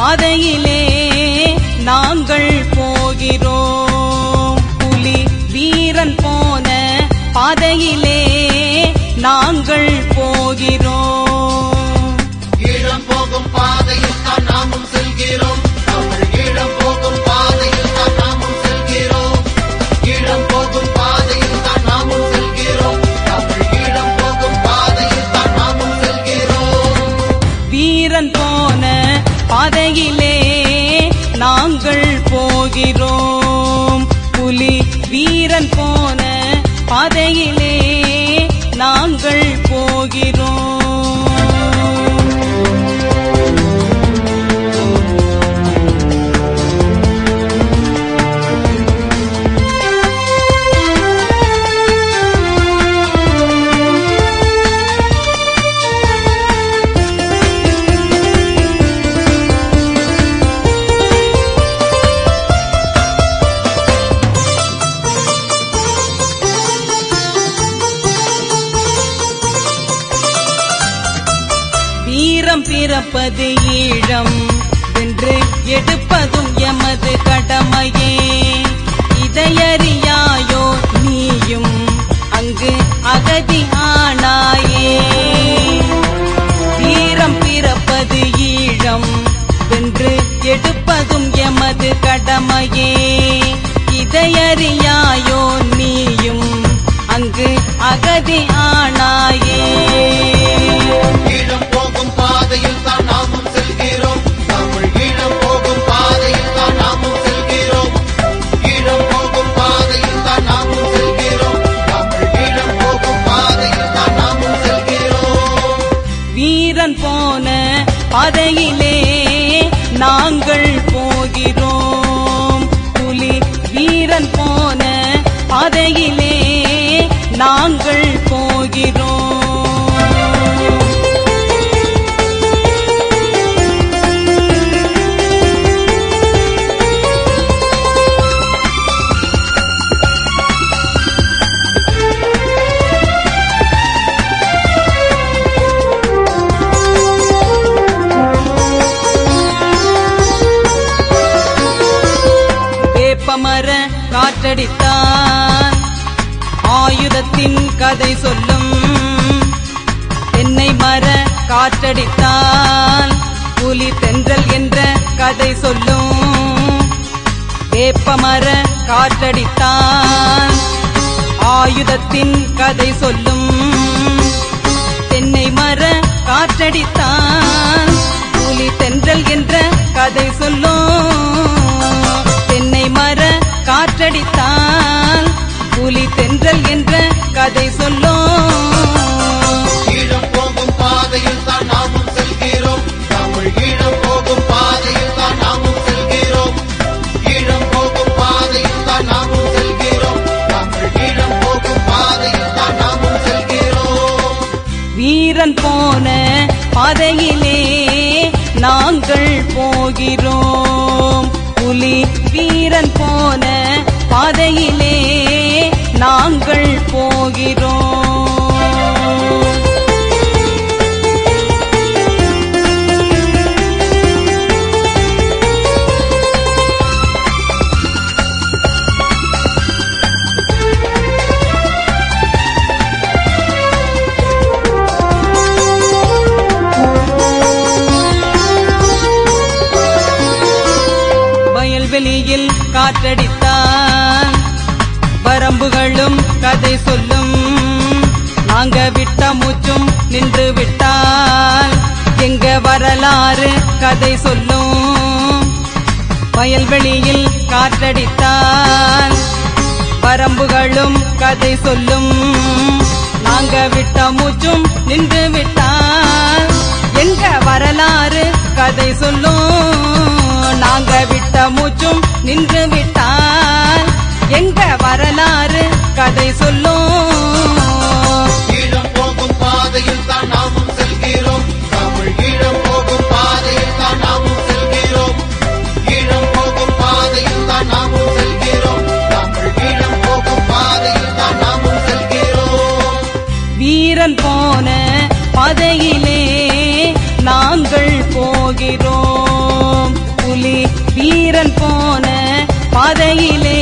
பாதையிலே நாங்கள் போகிறோம் புலி வீரன் போன பாதையிலே நாங்கள் போகிறோம் ஈழம் போகும் பாதையில் தான் நாமும் செல்கிறோம் தமிழ் ஈழம் போகும் பாதையில் தான் நாமும் செல்கிறோம் ஈழம் போகும் பாதையில் தான் நாமும் செல்கிறோம் தமிழ் ஈழம் போகும் பாதையில் தான் நாமும் செல்கிறோம் வீரன் போன பாதையிலே நாங்கள் போகிறோம் புலி வீரன் போன பாதையிலே நாங்கள் போகிறோம் வீரம் பிறப்பது ஈழம் வென்று எடுப்பதும் எமது கடமையே இதையறியாயோ நீயும் அங்கு அகதி ஆனாயே வீரம் பிறப்பது ஈழம் வென்று எடுப்பதும் எமது கடமையே இதையறியாயோ நீயும் அங்கு அகதி ஆனாயே ஈழம் போகும் பாதையில் தான் நாமும் செல்கிறோம் தமிழ் ஈழம் போகும் பாதையில் தான் நாமும் செல்கிறோம் ஈழம் போகும் பாதையில் தான் நாமும் செல்கிறோம் தமிழ் ஈழம் போகும் பாதையில் தான் நாமும் செல்கிறோம் வீரன் போன பாதையிலே நாங்கள் போகிறோம் புலி வீரன் போன பாதையிலே நாங்கள் போகிறோம் வேப்பமர காற்றடித்தான் ஆயுதத்தின் கதை சொல்லும் தென்னை மர காற்றடித்தான் புலி தென்றல் என்ற கதை சொல்லும் வேப்பமர காற்றடித்தான் ஆயுதத்தின் கதை சொல்லும் தென்னை மர காற்றடித்தான் புலி தென்றல் என்ற கதை சொல்லும் தென்னை மர காற்றடித்தான் புலி தென்றல் என்ற கதை சொல்லும் ஈழம் போகும் பாதையில் தான் நாமும் செல்கிறோம் தமிழ் ஈழம் போகும் பாதையில் தான் நாமும் செல்கிறோம் ஈழம் போகும் பாதையில் தான் நாமும் செல்கிறோம் தமிழ் ஈழம் போகும் பாதையில் தான் நாமும் செல்கிறோம் வீரன் போன பாதையிலே நாங்கள் போகிறோம் புலி வீரன் போன பாதையிலே நாங்கள் போகிறோம் வயல்வெளியில் காற்றடித்தான் வரம்புகளும் கதை சொல்லும் நாங்க விட்ட மூச்சும் நின்று விட்டால் எங்க வரலாறு கதை சொல்லும் வயல்வெளியில் காற்றடித்தான் வரம்புகளும் கதை சொல்லும் நாங்க விட்ட மூச்சும் நின்று விட்டால் எங்க வரலாறு கதை சொல்லும் நாங்க விட்ட மூச்சும் நின்று விட்டால் எங்க வரலாறு கதை சொல்லும் ஈழம் போகும் பாதையில் தான் நாமும் செல்கிறோம் தமிழ் ஈழம் போகும் பாதையில் தான் நாமும் செல்கிறோம் ஈழம் போகும் பாதையில் தான் நாமும் செல்கிறோம் தமிழ் ஈழம் போகும் பாதையில் தான் நாமும் செல்கிறோம் வீரன் போன பாதையிலே நாங்கள் போகிறோம் வீரன் போன பாதையிலே